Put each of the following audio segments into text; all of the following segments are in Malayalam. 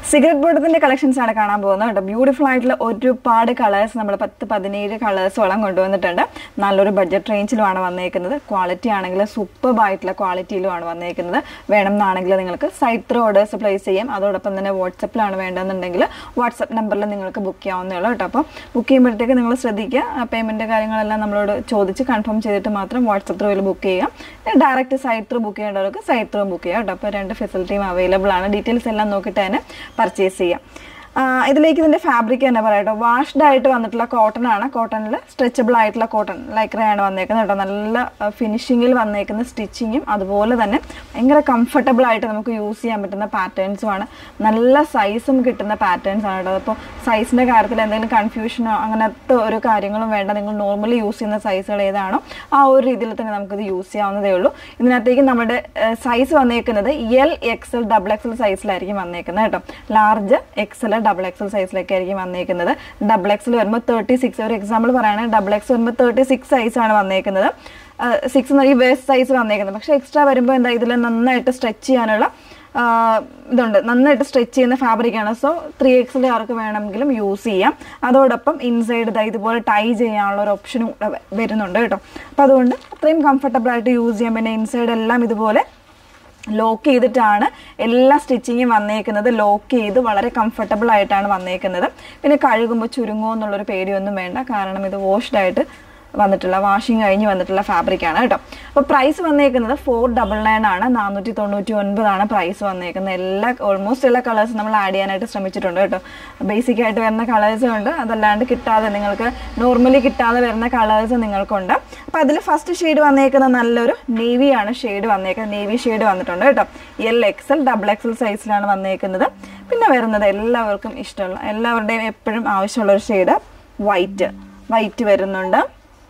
സിഗരറ്റ് ബോട്ടത്തിന്റെ കളക്ഷൻസ് ആണ് കാണാൻ പോകുന്നത് കേട്ടോ ബ്യൂട്ടിഫുൾ ആയിട്ടുള്ള ഒരുപാട് കളേഴ്സ് നമ്മൾ പത്ത് പതിനേഴ് കളേഴ്സോളം കൊണ്ടുവന്നിട്ടുണ്ട് നല്ലൊരു ബഡ്ജറ്റ് റേഞ്ചിലുമാണ് വന്നേക്കുന്നത് ക്വാളിറ്റി ആണെങ്കിൽ സൂപ്പർ ആയിട്ടുള്ള ക്വാളിറ്റിയിലുമാണ് വന്നേക്കുന്നത് വേണം എന്നാണെങ്കിൽ നിങ്ങൾക്ക് സൈറ്റ് ത്രൂ ഓർഡേഴ്സ് പ്ലേസ് ചെയ്യാം അതോടൊപ്പം തന്നെ വാട്സപ്പിലാണ് വേണ്ടതെന്നുണ്ടെങ്കിൽ വാട്സപ്പ് നമ്പറിൽ നിങ്ങൾക്ക് ബുക്ക് ചെയ്യാവുന്നേ ഉള്ളൂ കേട്ടോ അപ്പോൾ ബുക്ക് ചെയ്യുമ്പോഴത്തേക്ക് നിങ്ങൾ ശ്രദ്ധിക്കുക പേയ്മെൻറ്റ് കാര്യങ്ങളെല്ലാം നമ്മളോട് ചോദിച്ച് കൺഫേം ചെയ്തിട്ട് മാത്രം വാട്സപ്പ് ത്രൂവിൽ ബുക്ക് ചെയ്യാം ഡയറക്റ്റ് സൈറ്റ് ത്രൂ ബുക്ക് ചെയ്യേണ്ടവർക്ക് സൈറ്റ് ത്രൂ ബുക്ക് ചെയ്യാം കേട്ടോ അപ്പോൾ രണ്ട് ഫെസിലിറ്റിയും അവൈലബിൾ ആണ് ഡീറ്റെയിൽസ് എല്ലാം നോക്കിയിട്ട് തന്നെ പർച്ചേസ് ചെയ്യാം ആ, ഇതിലേക്ക് ഇതിന്റെ ഫാബ്രിക് തന്നെ പറയട്ടോ വാഷ്ഡ് ആയിട്ട് വന്നിട്ടുള്ള കോട്ടൺ ആണ് കോട്ടണിൽ സ്ട്രെച്ചബിൾ ആയിട്ടുള്ള കോട്ടൺ ലൈക്രയാണ് വന്നേക്കുന്നത് കേട്ടോ നല്ല ഫിനിഷിങ്ങിൽ വന്നേക്കുന്ന സ്റ്റിച്ചിങ്ങും അതുപോലെ തന്നെ ഭയങ്കര കംഫർട്ടബിൾ ആയിട്ട് നമുക്ക് യൂസ് ചെയ്യാൻ പറ്റുന്ന പാറ്റേൺസും ആണ് നല്ല സൈസും കിട്ടുന്ന പാറ്റേൺസ് ആണ് കേട്ടോ അപ്പോൾ സൈസിന്റെ കാര്യത്തിൽ എന്തെങ്കിലും കൺഫ്യൂഷനോ അങ്ങനത്തെ ഒരു കാര്യങ്ങളും വേണ്ട നിങ്ങൾ നോർമലി യൂസ് ചെയ്യുന്ന സൈസുകൾ ഏതാണോ ആ ഒരു രീതിയിൽ തന്നെ നമുക്കിത് യൂസ് ചെയ്യാവുന്നതേ ഉള്ളൂ ഇതിനകത്തേക്ക് നമ്മുടെ സൈസ് വന്നേക്കുന്നത് എൽ എക്സൽ ഡബിൾ എക്സൽ സൈസിലായിരിക്കും വന്നേക്കുന്നത് കേട്ടോ ലാർജ് എക്സൽ ഡബിൾ എക്സൽ സൈസിലൊക്കെ ആയിരിക്കും വന്നേക്കുന്നത് ഡബിൾ എക്സൽ വരുമ്പോൾ തേർട്ടി സിക്സ് ഒരു എക്സാമ്പിൾ പറയുകയാണെങ്കിൽ ഡബിൾ എക്സ് വരുമ്പോൾ തേർട്ടി സിക്സ് സൈസാണ് വന്നേക്കുന്നത് സിക്സ് എന്ന് പറയുമ്പോൾ വേസ്റ്റ് സൈസ് വന്നേക്കുന്നത് പക്ഷേ എക്സ്ട്രാ വരുമ്പോൾ എന്താ ഇതിൽ നന്നായിട്ട് സ്ട്രെച്ച് ചെയ്യാനുള്ള ആ, ഇതുണ്ട് നന്നായിട്ട് സ്ട്രെച്ച് ചെയ്യുന്ന ഫാബ്രിക്കാണ് സോ ത്രീ എക്സിൽ ആർക്ക് വേണമെങ്കിലും യൂസ് ചെയ്യാം അതോടൊപ്പം ഇൻസൈഡ് ഇതാ ഇതുപോലെ ടൈ ചെയ്യാനുള്ള ഒരു ഓപ്ഷനും കൂടെ വ- വരുന്നുണ്ട് കേട്ടോ അപ്പോൾ അതുകൊണ്ട് അത്രയും കംഫർട്ടബിൾ ആയിട്ട് യൂസ് ചെയ്യാം പിന്നെ ഇൻസൈഡ് എല്ലാം ഇതുപോലെ ലോക്ക് ചെയ്തിട്ടാണ് എല്ലാ സ്റ്റിച്ചിങ്ങും വന്നേക്കുന്നത് ലോക്ക് ചെയ്ത് വളരെ കംഫർട്ടബിൾ ആയിട്ടാണ് വന്നേക്കുന്നത് പിന്നെ കഴുകുമ്പോൾ ചുരുങ്ങുമോ എന്നുള്ളൊരു പേടിയൊന്നും വേണ്ട കാരണം ഇത് വാഷ്ഡ് ആയിട്ട് വന്നിട്ടുള്ള വാഷിംഗ് കഴിഞ്ഞ് വന്നിട്ടുള്ള ഫാബ്രിക് ആണ് കേട്ടോ അപ്പോൾ പ്രൈസ് വന്നേക്കുന്നത് ഫോർ ഡബിൾ നയൻ ആണ് നാനൂറ്റി തൊണ്ണൂറ്റി ഒൻപതാണ് പ്രൈസ് വന്നേക്കുന്നത് എല്ലാ ഓൾമോസ്റ്റ് എല്ലാ കളേഴ്സും നമ്മൾ ആഡ് ചെയ്യാനായിട്ട് ശ്രമിച്ചിട്ടുണ്ട് കേട്ടോ ബേസിക് ആയിട്ട് വരുന്ന കളേഴ്സും ഉണ്ട് അതല്ലാണ്ട് കിട്ടാതെ നിങ്ങൾക്ക് നോർമലി കിട്ടാതെ വരുന്ന കളേഴ്സ് നിങ്ങൾക്കുണ്ട് അപ്പോൾ അതിൽ ഫസ്റ്റ് ഷെയ്ഡ് വന്നേക്കുന്ന നല്ലൊരു നേവിയാണ് ഷെയ്ഡ് വന്നേക്കുന്നത് നേവി ഷെയ്ഡ് വന്നിട്ടുണ്ട് കേട്ടോ എൽ എക്സൽ ഡബിൾ എക്സൽ സൈസിലാണ് വന്നേക്കുന്നത് പിന്നെ വരുന്നത് എല്ലാവർക്കും ഇഷ്ടമുള്ള എല്ലാവരുടെയും എപ്പോഴും ആവശ്യമുള്ള ഒരു ഷെയ്ഡ് വൈറ്റ് വൈറ്റ് വരുന്നുണ്ട്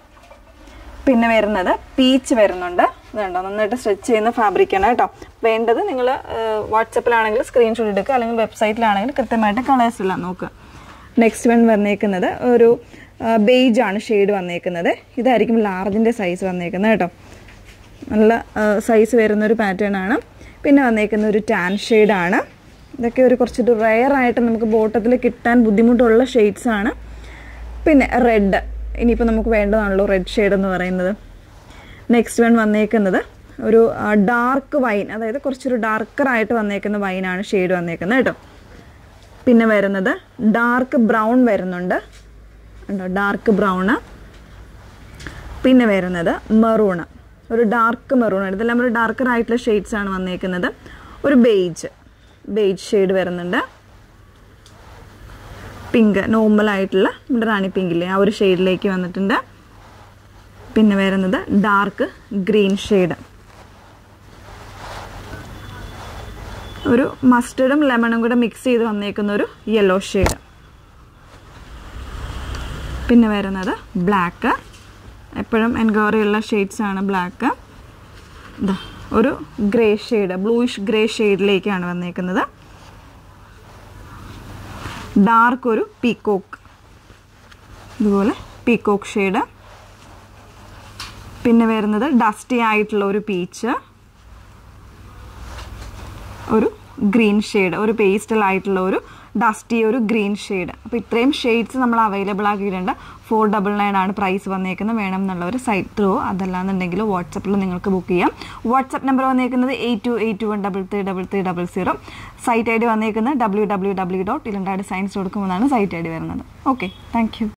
പിന്നെ വരുന്നത് പീച്ച് വരുന്നുണ്ട് ഇതുണ്ടോ നന്നായിട്ട് സ്ട്രെച്ച് ചെയ്യുന്ന ഫാബ്രിക്കാണ് കേട്ടോ വേണ്ടത് നിങ്ങൾ വാട്സപ്പിലാണെങ്കിൽ സ്ക്രീൻഷോട്ട് എടുക്കുക അല്ലെങ്കിൽ വെബ്സൈറ്റിലാണെങ്കിൽ കൃത്യമായിട്ട് കളേഴ്സ് എല്ലാം നോക്കുക നെക്സ്റ്റ് വൺ വന്നേക്കുന്നത് ഒരു ബെയ്ജ് ആണ് ഷെയ്ഡ് വന്നേക്കുന്നത് ഇതായിരിക്കും ലാർജിൻ്റെ സൈസ് വന്നേക്കുന്നത് കേട്ടോ നല്ല സൈസ് വരുന്ന ഒരു പാറ്റേൺ ആണ് പിന്നെ വന്നേക്കുന്ന ഒരു ടാൻ ഷെയ്ഡാണ് ഇതൊക്കെ ഒരു കുറച്ചൊരു റെയർ ആയിട്ട് നമുക്ക് ബോട്ടത്തിൽ കിട്ടാൻ ബുദ്ധിമുട്ടുള്ള ഷെയ്ഡ്സ് ആണ് പിന്നെ റെഡ് ഇനിയിപ്പോൾ നമുക്ക് വേണ്ടതാണല്ലോ റെഡ് ഷെയ്ഡ് എന്ന് പറയുന്നത് നെക്സ്റ്റ് വൺ വന്നേക്കുന്നത് ഒരു ഡാർക്ക് വൈൻ അതായത് കുറച്ചൊരു ഡാർക്കർ ആയിട്ട് വന്നേക്കുന്ന വൈനാണ് ഷെയ്ഡ് വന്നേക്കുന്നത് കേട്ടോ പിന്നെ വരുന്നത് ഡാർക്ക് ബ്രൗൺ വരുന്നുണ്ട് ഉണ്ടോ ഡാർക്ക് ബ്രൗണ് പിന്നെ വരുന്നത് മെറൂണ് ഒരു ഡാർക്ക് മെറൂൺ ഇതെല്ലാം ഒരു ഡാർക്കർ ആയിട്ടുള്ള ഷെയ്ഡ്സ് ആണ് വന്നേക്കുന്നത് ഒരു ബെയ്ജ് ബെയ്ജ് ഷെയ്ഡ് വരുന്നുണ്ട് പിങ്ക് നോർമൽ ആയിട്ടുള്ള നമ്മുടെ റാണി പിങ്കില്ലേ ആ ഒരു ഷെയ്ഡിലേക്ക് വന്നിട്ടുണ്ട് പിന്നെ വരുന്നത് ഡാർക്ക് ഗ്രീൻ ഷെയ്ഡ് ഒരു മസ്റ്റർഡും ലെമണും കൂടെ മിക്സ് ചെയ്ത് വന്നേക്കുന്ന ഒരു യെല്ലോ ഷെയ്ഡ് പിന്നെ വരുന്നത് ബ്ലാക്ക് എപ്പോഴും എൻക്വയറി ഉള്ള ഷെയ്ഡ്സ് ആണ് ബ്ലാക്ക് ഇതാ ഒരു ഗ്രേ ഷെയ്ഡ് ബ്ലൂയിഷ് ഗ്രേ ഷെയ്ഡിലേക്കാണ് വന്നേക്കുന്നത് ഡാർക്ക് ഒരു പീക്കോക്ക് ഇതുപോലെ പീക്കോക്ക് ഷെയ്ഡ് പിന്നെ വരുന്നത് ഡസ്റ്റി ആയിട്ടുള്ള ഒരു പീച്ച് ഒരു ഗ്രീൻ ഷെയ്ഡ് ഒരു പേസ്റ്റൽ ആയിട്ടുള്ള ഒരു ഡസ്റ്റി ഒരു ഗ്രീൻ ഷെയ്ഡ് അപ്പോൾ ഇത്രയും ഷെയ്ഡ്സ് നമ്മൾ അവൈലബിൾ ആക്കിയിട്ടുണ്ട് ഫോർ ഡബിൾ നയൻ ആണ് പ്രൈസ് വന്നേക്കുന്നത് വേണം എന്നുള്ള ഒരു സൈറ്റ് ത്രൂ അതല്ലാന്നുണ്ടെങ്കിൽ വാട്സപ്പിൽ നിങ്ങൾക്ക് ബുക്ക് ചെയ്യാം വാട്സപ്പ് നമ്പർ വന്നേക്കുന്നത് eight two eight one double three double three double zero site ID ഡി വന്നേക്കുന്നത് ഡബ്ല്യൂ ഡബ്ല്യൂ ഡബ്ല്യൂ ഡോട്ട് ഇലണ്ടാട് സയൻസ് ഡോട്ട് കോം എന്നാണ് സൈറ്റ് ഐ ഡി വരുന്നത് ഓക്കെ താങ്ക് യു